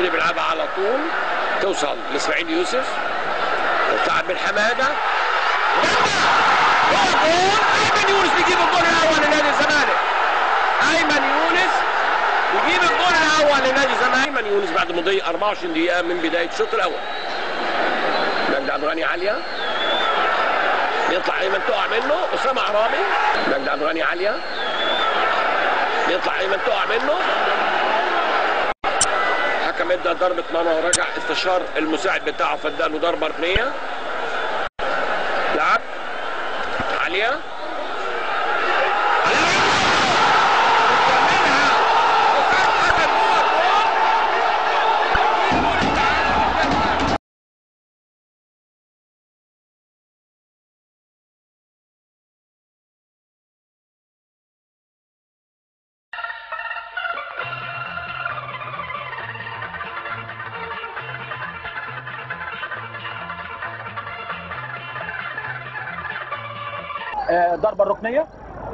اللي بيلعبها على طول توصل لاسماعيل يوسف تلعب من حماده جول ايمن يونس بيجيب الجول الاول لنادي الزمالك ايمن يونس بيجيب الجول الاول لنادي الزمالك ايمن يونس بعد مضي 24 دقيقه من بدايه الشوط الاول مجدي عبد الغني عاليه بيطلع ايمن تقع منه اسامه عرابي مجدي عبد الغني عاليه بيطلع ايمن تقع منه حكم ادى ضربه مرمى ورجع استشار المساعد بتاعه فاداله ضربه ركنيه لعب عاليه آه، ضربه الركنيه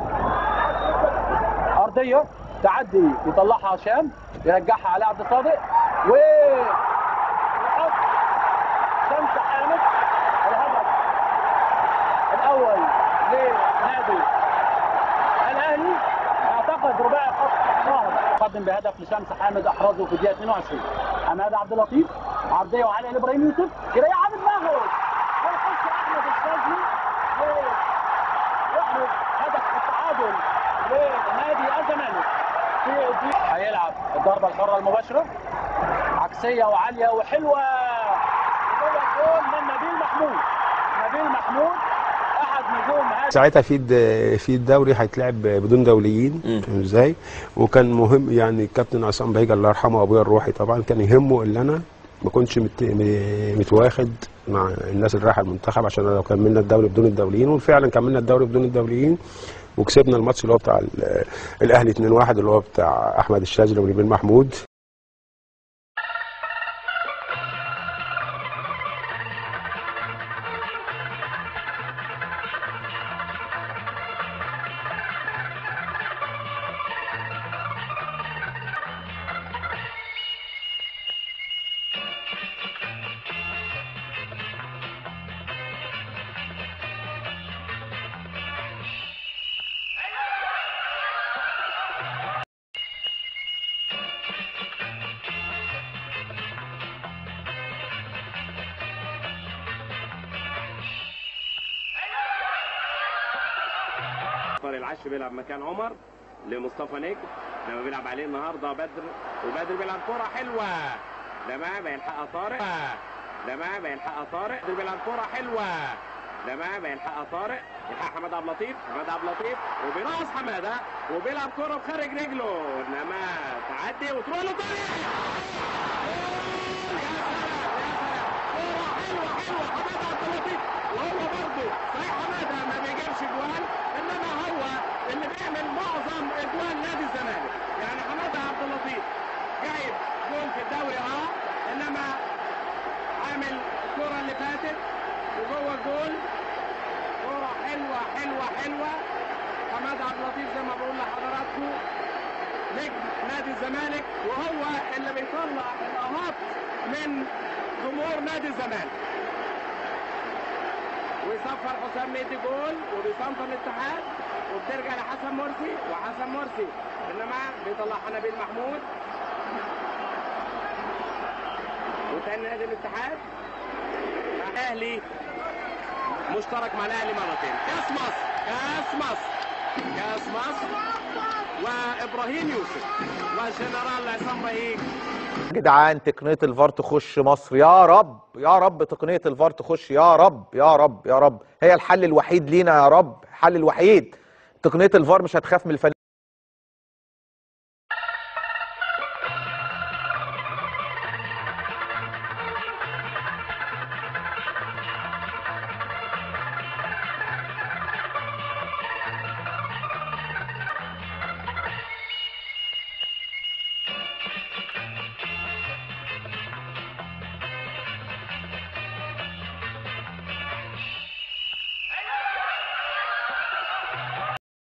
ارضيه تعدي يطلعها هشام يرجعها على عبد الصادق و يحط شمس حامد الهدف الاول لنادي الاهلي اعتقد رباعي خط نهر قدم بهدف لشمس حامد احرزه في الدقيقه 22 حماده عبد اللطيف عرضيه وعلي لابراهيم يوسف يريحها بدماغه ويخش احمد الشاذلي يحرز هدف التعادل لنادي الزمالك في الدقيقة- هيلعب الضربه الحره المباشره عكسيه وعاليه وحلوه جوه الجول من نبيل محمود نبيل محمود احد نجوم هذا ساعتها في الد- في الدوري هيتلعب بدون دوليين فاهم ازاي وكان مهم يعني الكابتن عصام بهيجة الله يرحمه ابويا الروحي طبعا كان يهمه ان انا ما كنتش مت... م- متواخد مع الناس اللي رايحه المنتخب عشان لو كملنا الدوري بدون الدوليين وفعلا كملنا الدوري بدون الدوليين وكسبنا الماتش اللي هو بتاع ال- الاهلي 2-1 اللي هو بتاع احمد الشاذلي ونبيل محمود طارق العش بيلعب مكان عمر لمصطفى نجم لما بيلعب عليه النهارده بدر وبدر بيلعب كرة حلوة لما بيلحقها طارق لما بيلحقها طارق بدر بيلعب كرة حلوة لما بيلحقها طارق يلحق حماد عبد اللطيف حماد عبد اللطيف وبيراس حماده وبيلعب كرة بخارج رجله انما تعدي وتروح له طارق حماده عبد اللطيف وهو برضه صحيح حماده ما بيجيبش جوان انما هو اللي بيعمل معظم اجوان نادي الزمالك يعني حماده عبد اللطيف جايب جول في الدوري اه انما عامل الكره اللي فاتت وجوه الجول كره حلوه حلوه حلوه حماده عبد اللطيف زي ما بقول لحضراتكم نجم نادي الزمالك وهو اللي بيطلع الاهات من جمهور نادي الزمالك ويصفر حسام ميدي جول وبيصنفر الاتحاد وبترجع لحسن مرسي وحسن مرسي انما بيطلعها نبيل محمود وتاني نادي الاتحاد الاهلي مشترك مع الاهلي مرتين كاس مصر كاس مصر كاس مصر وابراهيم يوسف وجنرال عصام بهيج يا جدعان تقنيه الفار تخش مصر يا رب يا رب تقنيه الفار تخش يا رب يا رب يا رب هي الحل الوحيد لينا يا رب الحل الوحيد تقنيه الفار مش هتخاف من الفن